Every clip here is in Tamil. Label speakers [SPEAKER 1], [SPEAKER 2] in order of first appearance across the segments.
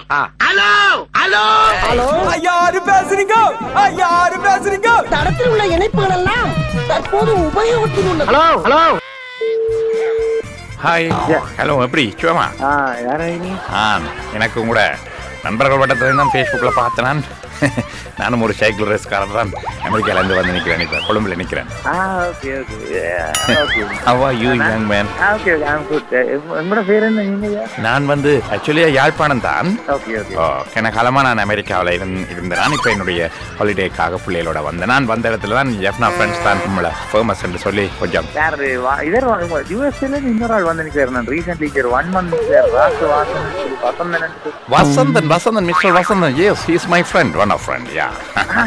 [SPEAKER 1] ஹலோ ஹலோ
[SPEAKER 2] ஹலோ
[SPEAKER 3] யாரு பேசுறீங்க யாரு பேசுறீங்க
[SPEAKER 2] தடத்தில் உள்ள இணைப்புகள் எல்லாம் தற்போது உபயோகத்தில் உள்ளது
[SPEAKER 1] ஹலோ ஹலோ
[SPEAKER 4] ஹாய் ஹலோ எப்படி சுவமா
[SPEAKER 5] ஆ யாரா நீ
[SPEAKER 4] ஆ எனக்கு உங்களோட நண்பர்கள் வட்டத்தில் தான் ஃபேஸ்புக்கில் பார்த்தேன் நான் நானும் ஒரு சைக்கிள் ரேஸ்காரர் தான் அமெரிக்காலேருந்து வந்து நிற்கிறேன் இப்போ கொழும்புல நிற்கிறேன்
[SPEAKER 5] ah okay okay okay
[SPEAKER 4] how are you young man
[SPEAKER 5] ah okay okay I'm good உங்களோட பேர் என்ன நீங்க
[SPEAKER 4] நான் வந்து ஆக்சுவலியா யாழ்ப்பாணம் தான்
[SPEAKER 5] ஓகே ஓகே
[SPEAKER 4] ஓ, கன காலமாக நான் அமெரிக்காவில் இருந் இருந்தேன் நான் இப்போ என்னுடைய ஹாலிடேக்காக பிள்ளைகளோட வந்தேன் நான் வந்த இடத்துல தான் ஜெஃப்னா ஃப்ரெண்ட்ஸ் தான் நம்மளை ஃபேமஸ் என்று சொல்லி கொஞ்சம்
[SPEAKER 5] யாரு வா- இதர் யூஎஸ்ல இன்னொரு ஆள் வந்து நிக்கிறார் நான் recently sir one month sir Rasu Vasan சொல்லி Vasanthan
[SPEAKER 4] Vasanthan Vasanthan mister Vasanthan yes he's my friend one of friend yeah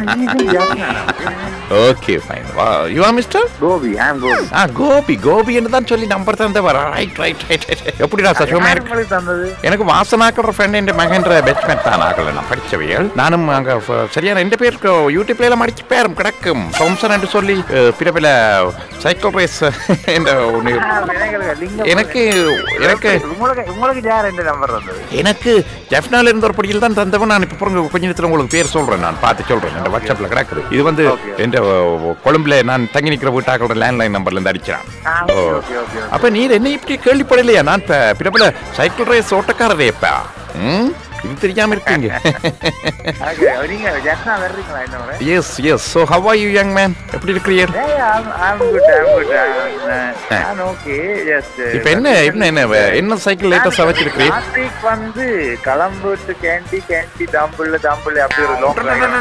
[SPEAKER 4] okay fine you are mister
[SPEAKER 5] Gopi I'm Gopi
[SPEAKER 4] ah Gopi Gopi என்று தான் சொல்லி நம்பர் தந்தவர் ரைட் ரைட் ரைட் எப்படிடா சச்சுவமா இருக்கு
[SPEAKER 5] உங்களுக்கு தந்தது
[SPEAKER 4] எனக்கு வாசனாக்கிற ஃப்ரெண்ட் என் மகன்ற பெட்ச்மேட் தான் ஆகல நான் படிச்சவையல் நானும் அங்க ஃப- சரியான ரெண்டு பேருக்கு யூடியூப்ல எல்லாம் அடிச்சு பேரும் கிடக்கும் சோம்சன் என்று சொல்லி அஹ், பிறப்பில சைக்கிள் ரேஸ் என்ற ஒன்று எனக்கு எனக்கு
[SPEAKER 5] உங்களுக்கு உங்களுக்கு யார் எந்த நம்பர் வந்தது
[SPEAKER 4] எனக்கு ஜெஃப்னால இருந்த ஒரு படியில் தான் தந்தவன் நான் இப்போ பிறகு கொஞ்ச நேரத்தில் உங்களுக்கு பேர் சொல்றேன் நான் பார்த்து சொல்றேன் என் வாட்ஸ்அப்ல கிடக்குது இது வந்து என் கொழும்புல நான் தங்கி நிற்கிற வீட்டாக்களோட லேண்ட்லைன் நம்பர்ல இருந்து அடிக்கிறான் ஓ.
[SPEAKER 5] ஓகே ஓகே
[SPEAKER 4] அப்ப நீர் என்ன இப்படி கேள்விப்படலையா நான் இப்ப பிறப்புல சைக்கிள் ரேஸ் ஓட்டக்காரரேப்பா ம் இது தெரியாம இருக்கீங்க
[SPEAKER 5] ஓகே நீங்க ஜஸ்னா வர்றீங்களா என்ன முறை
[SPEAKER 4] yes yes so how are you young man எப்படி இருக்கிறீர்
[SPEAKER 5] I'm good, I'm good. I'm, uh, I'm okay. Just, uh,
[SPEAKER 4] இப்ப என்ன என்ன என்ன வே- என்ன சைக்கிள் லேட்டஸ்டா வச்சிருக்கிறீர்
[SPEAKER 5] last week வந்து கலம்புட்டு கேண்டி கேண்டி தம்புள்ள தம்புள்ள அப்படி ஒரு long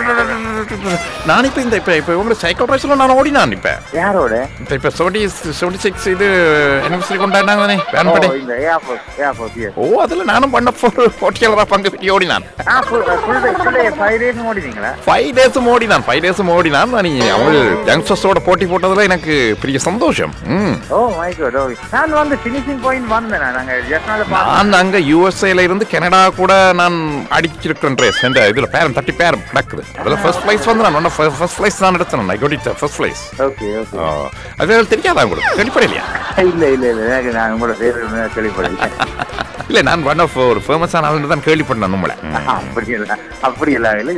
[SPEAKER 5] ride.
[SPEAKER 4] நான் இப்ப இந்த இப்ப இப்ப உங்க சைக்கிள் ரேஸ்ல நான் ஓடினான் இப்ப
[SPEAKER 5] யாரோட
[SPEAKER 4] இப்ப இப்ப செவன்டி செவன்டி சிக்ஸ் இது anniversary கொண்டாடினாங்க தானே
[SPEAKER 5] ஓ,
[SPEAKER 4] வேன் படி
[SPEAKER 5] இந்த ஏர்போர்ட் ஏர்போர்ட் yes.
[SPEAKER 4] ஓ அதுல நானும் பண்ண போற போட்டியாளரா பங்கு பெற்றி ஓடினான்
[SPEAKER 5] ah full full day full day five days ஓடினீங்களா
[SPEAKER 4] ஃபைவ் டேஸும் ஓடினான் ஃபைவ் டேஸும் ஓடினான் நான் அவங்க யங்ஸ்டர்ஸோட போட்டி போட்டதுல எனக்கு பெரிய சந்தோஷம் ம்
[SPEAKER 5] ஓ மை காட் ஓ நான் வந்து ஃபினிஷிங் பாயிண்ட் வந்தேன் நாங்க ஜஸ்ட்னால பார்த்தோம்
[SPEAKER 4] நான் அங்க யூஎஸ்ஏல இருந்து கனடா கூட நான் அடிச்சிருக்கிறேன் ரேஸ் என்ற இதுல பேரம் தட்டி பேரம் கிடக்குது அதுல ஃபர்ஸ்ட் பிளேஸ் வந்து நான் ஃபர்ஸ்ட் பிளேஸ் தான் எடுத்தேன் நான் கோடி ஃபர்ஸ்ட் பிளேஸ்
[SPEAKER 5] ஓகே ஓகே
[SPEAKER 4] அது தெரியாதா உங்களுக்கு வெளிப்படையிலையா
[SPEAKER 5] இல்ல இல்ல இல்ல எனக்கு நான் உங்களோட பேர் கேள்விப்படல
[SPEAKER 4] இல்ல நான் ஒன் ஆஃப் ஒரு ஃபேமஸான ஆளுன்னு தான் கேள்விப்பட்டேன் உங்களை
[SPEAKER 5] அப்படி இல்ல அப்படி இல்ல இல்ல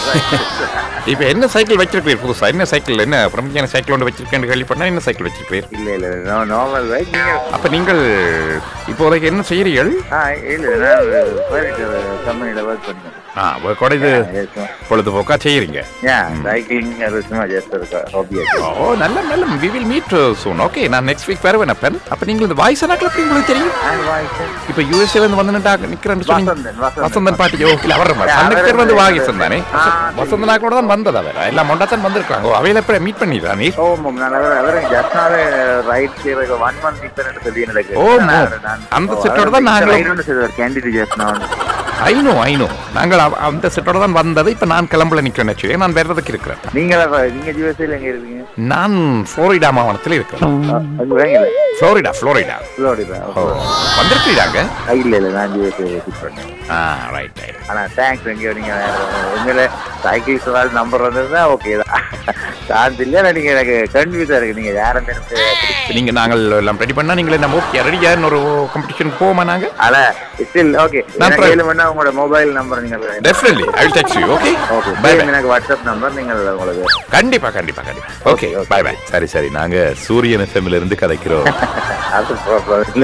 [SPEAKER 5] ஜஸ்ட்
[SPEAKER 4] இப்போ என்ன சைக்கிள் வச்சிருக்கீர் புதுசா என்ன சைக்கிள் என்ன பிரபஞ்சன சைக்கிள் ஒன்று வச்சிருக்கேன்னு கேள்விப்பட்டா என்ன சைக்கிள் வச்சிருக்கீர்
[SPEAKER 5] இல்ல இல்ல நார்மல் ரைட் நீங்க
[SPEAKER 4] அப்ப நீங்கள் இப்போதைக்கு என்ன செய்கிறீர்கள்
[SPEAKER 5] ஆ இல்ல நான் ஃபர்னிச்சர் கம்பெனில ஒர்க் பண்ணுறேன்
[SPEAKER 4] ஆ கூட இது பொழுதுபோக்கா செய்யறீங்க
[SPEAKER 5] சைக்கிளிங் அது சும்மா ஜஸ்ட் ஒரு ஹாபி
[SPEAKER 4] ஓ நல்ல நல்ல we will meet soon okay நான் நெக்ஸ்ட் வீக் வருவேன் அப்பன் அப்ப நீங்கள் இந்த வாய்ஸ் அனாக்கள் எப்படி உங்களுக்கு தெரியும் இப்ப யூஎஸ்ஏல இருந்து வந்து நின்றா நிக்கிறேன்னு சொன்னீங்க
[SPEAKER 5] வசந்தன், வசந்தன்.
[SPEAKER 4] வசந்தன் பாட்டி ஓ இல்ல அவர்
[SPEAKER 5] Yeah,
[SPEAKER 4] அன்னைக்கு பேர்
[SPEAKER 5] அவர்
[SPEAKER 4] வந்து
[SPEAKER 5] வந்து-
[SPEAKER 4] வாகிசன் தானே
[SPEAKER 5] ஆ,
[SPEAKER 4] வசந்தனா கூட தான் வந்தது அவர் எல்லாம் மொண்டா தான் வந்திருக்காங்க ஓ அவையில எப்ப மீட் பண்ணிடுறா நீ
[SPEAKER 5] ஓ மேம் நான் அவர் அவர் ஜஸ்ட்னால ரைட் செய்யறதுக்கு ஒன் மந்த் இப்போ சொல்லி எனக்கு
[SPEAKER 4] ஓ, அந்த செட்டோட தான் நாங்களும்
[SPEAKER 5] ரைட் செய்வார் கேண்டிடேட் ஜஸ்ட்னா
[SPEAKER 4] ஐநோ ஐநோ நாங்கள் அவ- அந்த செட்டோட தான் வந்தது இப்ப நான் கிளம்புல நிக்கிறேன் actually. நான் வர்றதுக்கு இருக்கிறேன்
[SPEAKER 5] நீங்க நீங்க யூஎஸ்ஏல எங்க இருக்கீங்க
[SPEAKER 4] நான் புளோரிடா மாவட்டத்தில் இருக்கிறேன்
[SPEAKER 5] அங்க வேங்கல
[SPEAKER 4] புளோரிடா புளோரிடா
[SPEAKER 5] ஃப்ளோரிடா
[SPEAKER 4] ஓ வந்திருக்கீடாங்க
[SPEAKER 5] இல்ல இல்ல நான் யூஎஸ்ஏ விசிட் பண்ணேன்
[SPEAKER 4] ஆ ரைட் ரைட்
[SPEAKER 5] ஆனா தேங்க்ஸ் எங்கேயோ நீங்க உங்களை சைக்கிள் சவால் நம்பர் வந்திருந்தா ஓகே தான் சான்ஸ் இல்ல ஆனா நீங்க எனக்கு கன்ஃபியூஸா இருக்கு நீங்க யாருன்னு எனக்கு
[SPEAKER 4] நீங்க நாங்கள் எல்லாம் ரெடி பண்ணா நீங்க நம்ம ஓகே ரெடியா ஒரு காம்படிஷனுக்கு போவோமா நாங்க
[SPEAKER 5] ஆனா ஸ்டில் ஓகே
[SPEAKER 4] நான்
[SPEAKER 5] நான்
[SPEAKER 4] try-
[SPEAKER 5] கேளு பண்ணா உங்களோட மொபைல் நம்பர் நீங்க
[SPEAKER 4] definitely I will text you okay
[SPEAKER 5] okay
[SPEAKER 4] bye bye
[SPEAKER 5] எனக்கு வாட்ஸ்அப் நம்பர் நீங்கள் உங்களுக்கு
[SPEAKER 4] கண்டிப்பா கண்டிப்பா கண்டிப்பா ஓகே பை பை சரி சரி நாங்க சூரியன் எஃப்எம்ல இருந்து கதைக்கிறோம்
[SPEAKER 5] அது ப்ராப்ளம் இல்ல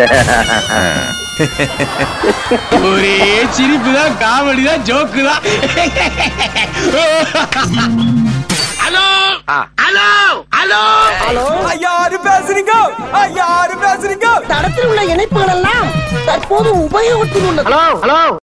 [SPEAKER 1] ஒரே சிரிப்பு தான் காமெடி தான் ஜோக்கு தான் ஹலோ ஹலோ ஹலோ
[SPEAKER 2] ஹலோ
[SPEAKER 3] யாரு பேசுறீங்க யாரு பேசுறீங்க
[SPEAKER 2] தடத்தில் உள்ள இணைப்புகள் எல்லாம் தற்போது உபயோகத்தில் உள்ளது
[SPEAKER 1] ஹலோ ஹலோ